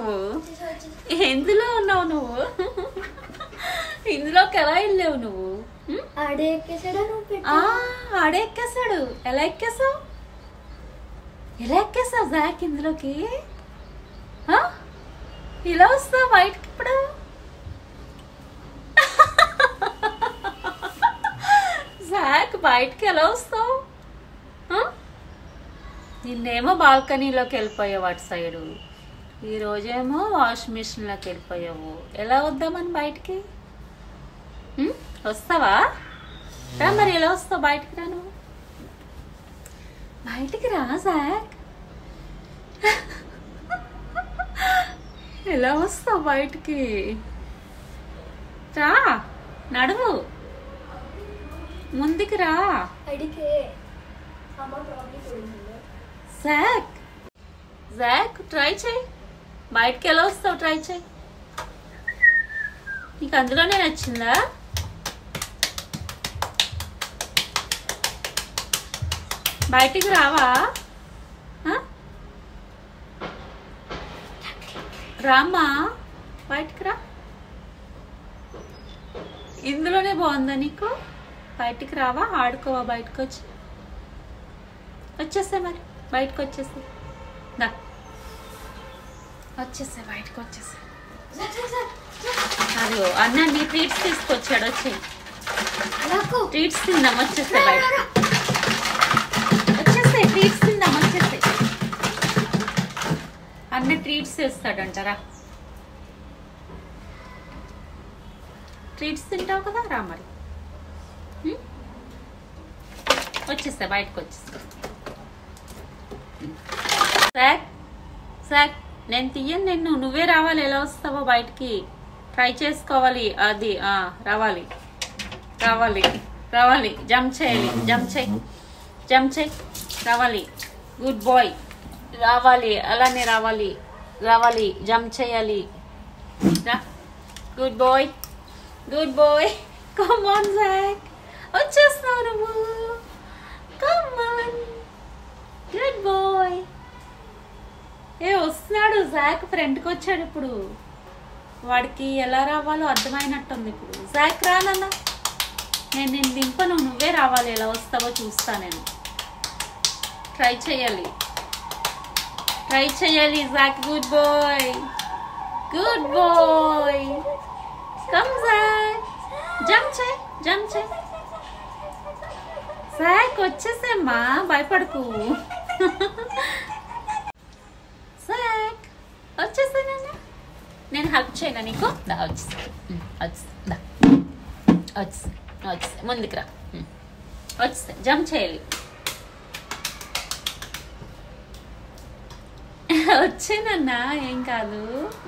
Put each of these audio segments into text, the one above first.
నువ్వు ఎందులో ఉన్నావు నువ్వు ఇందులోకి ఎలా వెళ్ళావు నువ్వు ఉం? ఆడే ఎక్కేసాడా నువ్వు పెట్టు ఆ, ఆడే ఎక్కేసాడు ఎలా ఎక్కేసావు ఎలా ఎక్కేసావు జాక్ ఇందులోకి ఆ? ఇలా వస్తావు బయటకి ఇప్పుడు జాక్ బయటకి ఎలా వస్తావు ఆ? నిన్నేమో బాల్కనీలోకి వెళ్ళిపోయావు అటు సైడు ఈరోజేమో వాష్ మిషన్లోకి వెళ్ళిపోయావు ఎలా వద్దామని బయటికి ఉం? వస్తావా రా మరి ఎలా వస్తావు బయటికి రా నువ్వు బయటికి రా జాక్ ఎలా వస్తావు బయటికి రా నడువు ముందుకు రా అడిగే అమ్మ ప్రాబ్లం పోయింది జాక్ జాక్ ట్రై చేయి బయటికి ఎలా వస్తావు ట్రై చేయి నీకు అందులోనే నచ్చిందా బయటికి రావా ఆ? రామ్మా బయటికి రా ఇందులోనే బాగుందా నీకు బయటికి రావా ఆడుకోవా బయటకు వచ్చి వచ్చేసే మరి బయటకు వచ్చేసే దా వచ్చేసే బయటకు వచ్చేసే అదిగో అన్న నీ ట్రీట్స్ తీసుకొచ్చాడు వచ్చి నాకు ట్రీట్స్ తిందాం వచ్చేసే బయట వచ్చేసే ట్రీట్స్ తిందాం వచ్చేసే అన్న ట్రీట్స్ చేస్తాడంటారా ట్రీట్స్ తింటావు కదా రా మరి ఉం? వచ్చేస్తా బయటకు వచ్చేస్తా సార్ సార్ నేను తీయను నిన్ను నువ్వే రావాలి ఎలా వస్తావో బయటికి ట్రై చేసుకోవాలి అది ఆ, రావాలి రావాలి రావాలి జంప్ చేయాలి జంప్ చేయి జంప్ చేయి రావాలి గుడ్ బాయ్ రావాలి అలానే రావాలి రావాలి జంప్ చేయాలి రా good boy good boy come on Jack వచ్చేస్తావు నువ్వు కమ్ ఆన్ గుడ్ బాయ్ ఏ వస్తున్నాడు జాక్ ఫ్రంట్కి వచ్చాడు ఇప్పుడు వాడికి ఎలా రావాలో అర్థమైనట్టుంది ఇప్పుడు జాక్ రానన్నా నేను నేను దింపను నువ్వే రావాలి ఎలా వస్తావో చూస్తా నేను ట్రై చేయాలి ట్రై చేయాలి Jack good boy good boy come Jack jump చేయి జంప్ చేయి జాక్ వచ్చేసేమ్మా భయపడకు జాక్ వచ్చేసానన్నా నేను హెల్ప్ చేయనా నీకు దా వచ్చేసా ఉమ్, వచ్చేసా దా వచ్చేసా వచ్చేసా ముందుకు రా ఉమ్. వచ్చేసా జంప్ చేయాలి వచ్చానన్నా ఏం కాదు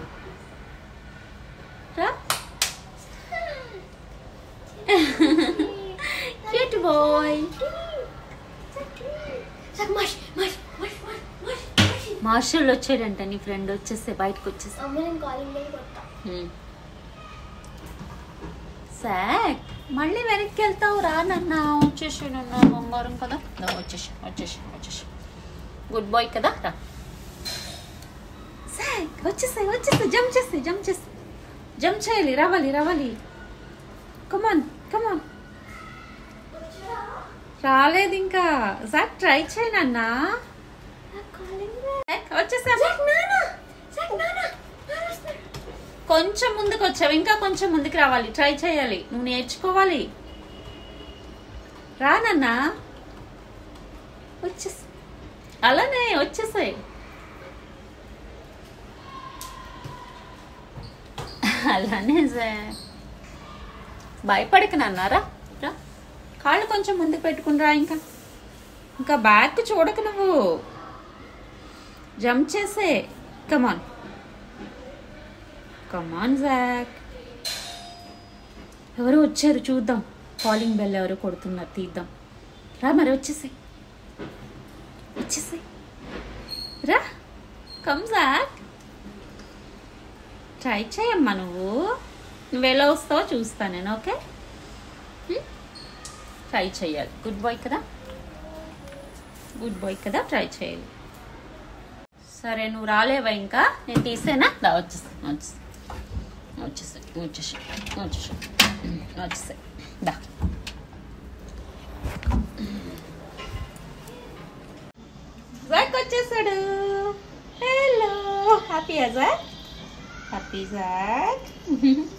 రా క్యూట్ బాయ్ సార్ మష్ మష్ మష్ మష్ మష్ మష్ మార్షల్ వచ్చాడంట నీ ఫ్రెండ్ వచ్చేస్తే బయటకు వచ్చేసి అమ్మ నేను కాలింగ్ బెల్ కొట్టా సాక్ మళ్ళీ వెనక్కి వెళ్తావు రా నన్న వచ్చేసి నన్న బంగారం కదా దా, వచ్చేసి వచ్చేసి వచ్చేసి గుడ్ బాయ్ కదా రా సాక్ వచ్చేసాయి వచ్చేసాయి జంప్ చేస్తాయి జంప్ చేస్తాయి జంప్ చేయాలి రావాలి రావాలి కమాన్ కమాన్ రాలేదు ఇంకా సాక్ ట్రై చేయనన్నా కాలింగ్ బెల్ సాక్ వచ్చేసా సార్ నానా సార్ నానా నానా వస్తున్నాడు. కొంచెం ముందుకు వచ్చావు ఇంకా కొంచెం ముందుకు రావాలి ట్రై చేయాలి నువ్వు నేర్చుకోవాలి రానన్నా వచ్చేసి అలానే వచ్చేసాయి అలానే సార్ భయపడక నాన్నారా రా కాళ్ళు కొంచెం ముందుకు పెట్టుకుని రా ఇంకా ఇంకా బ్యాక్ చూడక నువ్వు జంప్ చేసే కమాన్ కమాన్ జాక్ ఎవరు వచ్చారు చూద్దాం కాలింగ్ బెల్ ఎవరు కొడుతున్నారు తీద్దాం రా మరి వచ్చేసాయి వచ్చేసాయి రా కమ్ జాక్ ట్రై చేయమ్మా నువ్వు నువ్వు ఎలా వస్తావో చూస్తా నేను ఓకే ట్రై చేయాలి గుడ్ బాయ్ కదా గుడ్ బాయ్ కదా ట్రై చేయాలి సరే నువ్వు రాలేవా ఇంకా నేను తీసేనా దా వచ్చేసా వచ్చేసా వచ్చేసా వచ్చేసా వచ్చేసా వచ్చేసా దా జాక్ వచ్చేసాడు hello happy Jack happy Jack